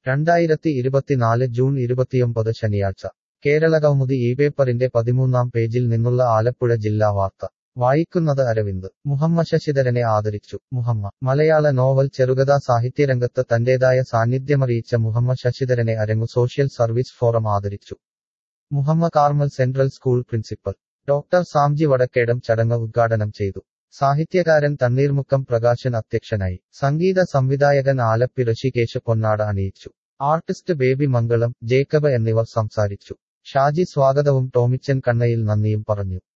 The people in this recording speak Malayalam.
രണ്ടായിരത്തി ഇരുപത്തിനാല് ജൂൺ ഇരുപത്തിയൊമ്പത് ശനിയാഴ്ച കേരളകൗമുദി ഈ പേപ്പറിന്റെ പതിമൂന്നാം പേജിൽ നിന്നുള്ള ആലപ്പുഴ ജില്ലാ വാർത്ത വായിക്കുന്നത് അരവിന്ദ് മുഹമ്മ ശശിധരനെ ആദരിച്ചു മുഹമ്മ മലയാള നോവൽ ചെറുകഥാ സാഹിത്യരംഗത്ത് തന്റേതായ സാന്നിധ്യമറിയിച്ച Muhamma Sasidharan Arangu social service forum ആദരിച്ചു Muhamma carmel central school principal doctor Samji Vadakkedam ചടങ്ങ് ഉദ്ഘാടനം ചെയ്തു സാഹിത്യകാരൻ തണ്ണീർമുക്കം പ്രകാശൻ അധ്യക്ഷനായി സംഗീത സംവിധായകൻ ആലപ്പി ഋഷികേശ് പൊന്നാട അണിയിച്ചു ആർട്ടിസ്റ്റ് ബേബി മംഗളം ജേക്കബ് എന്നിവർ സംസാരിച്ചു ഷാജി സ്വാഗതവും ടോമിച്ചൻ കണ്ണയിൽ നന്ദിയും പറഞ്ഞു